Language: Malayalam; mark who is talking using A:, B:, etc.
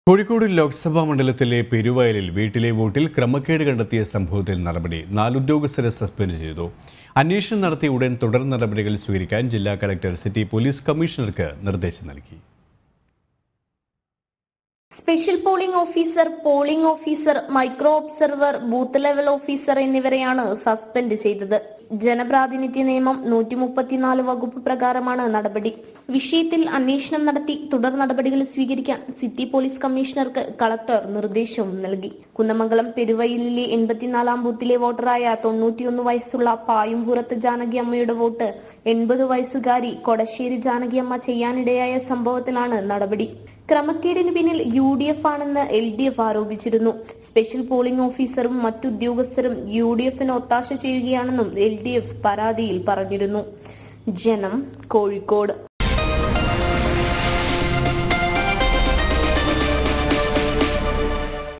A: കോഴിക്കോട് ലോക്സഭാ മണ്ഡലത്തിലെ പെരുവയലിൽ വീട്ടിലെ വോട്ടിൽ ക്രമക്കേട് കണ്ടെത്തിയ സംഭവത്തിൽ നടപടി നാലുദ്യോഗസ്ഥരെ സസ്പെൻഡ് ചെയ്തു അന്വേഷണം നടത്തി ഉടൻ തുടർ നടപടികൾ സ്വീകരിക്കാൻ ജില്ലാ കലക്ടർ സിറ്റി പോലീസ് കമ്മീഷണർക്ക് നിർദ്ദേശം നൽകി
B: special polling officer polling officer micro observer booth level officer എന്നിവരെയാണ് സസ്പെൻഡ് ചെയ്തത് ജനപ്രാതിനിധ്യ നിയമം നൂറ്റി മുപ്പത്തിനാല് വകുപ്പ് പ്രകാരമാണ് നടപടി വിഷയത്തിൽ അന്വേഷണം നടത്തി തുടർ നടപടികൾ സ്വീകരിക്കാൻ സിറ്റി പോലീസ് കമ്മീഷണർക്ക് കളക്ടർ നിർദ്ദേശവും നൽകി കുന്നമംഗലം പെരുവയിലിലെ എൺപത്തിനാലാം ബൂത്തിലെ വോട്ടറായ തൊണ്ണൂറ്റിയൊന്ന് വയസ്സുള്ള പായുംപുറത്ത് ജാനകി അമ്മയുടെ വോട്ട് എൺപത് വയസ്സുകാരി കൊടശ്ശേരി ജാനകി അമ്മ ചെയ്യാനിടയായ സംഭവത്തിലാണ് നടപടി ക്രമക്കേടിന് പിന്നിൽ യു ഡി എഫ് ആണെന്ന് എൽ ഡി എഫ് ആരോപിച്ചിരുന്നു സ്പെഷ്യൽ പോളിംഗ് ഓഫീസറും മറ്റുദ്യോഗസ്ഥരും യു ഡി എഫിന് ഒത്താശ ചെയ്യുകയാണെന്നും എൽ ഡി എഫ് പരാതിയിൽ പറഞ്ഞിരുന്നു ജനം കോഴിക്കോട്